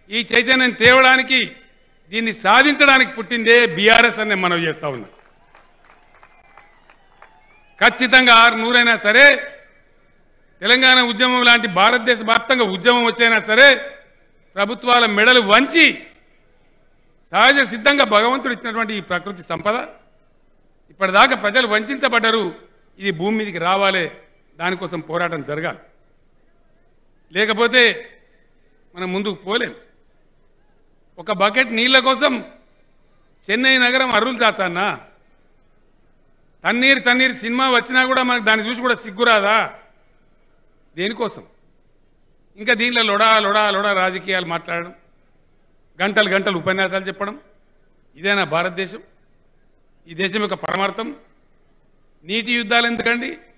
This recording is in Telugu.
ఈ చైతన్యం తేవడానికి దీన్ని సాధించడానికి పుట్టిందే బీఆర్ఎస్ అని నేను మనవి చేస్తా ఉన్నా ఖచ్చితంగా ఆరు నూరైనా సరే తెలంగాణ ఉద్యమం లాంటి భారతదేశ వ్యాప్తంగా ఉద్యమం వచ్చైనా సరే ప్రభుత్వాల మెడలు వంచి సహజ సిద్ధంగా భగవంతుడు ఇచ్చినటువంటి ఈ ప్రకృతి సంపద ఇప్పటిదాకా ప్రజలు వంచబడ్డారు ఇది భూమి మీదకి రావాలి దానికోసం పోరాటం జరగాలి లేకపోతే మనం ముందుకు పోలేం ఒక బకెట్ నీళ్ల కోసం చెన్నై నగరం అరువులు చాచన్నా తన్నీరు తన్నీరు సినిమా వచ్చినా కూడా మనకు దాన్ని చూసి కూడా సిగ్గురాదా దేనికోసం ఇంకా దీనిలో లొడా లొడా లొడా రాజకీయాలు మాట్లాడడం గంటలు గంటలు ఉపన్యాసాలు చెప్పడం ఇదేనా భారతదేశం ఈ దేశం యొక్క పరమార్థం నీటి యుద్ధాలు ఎందుకండి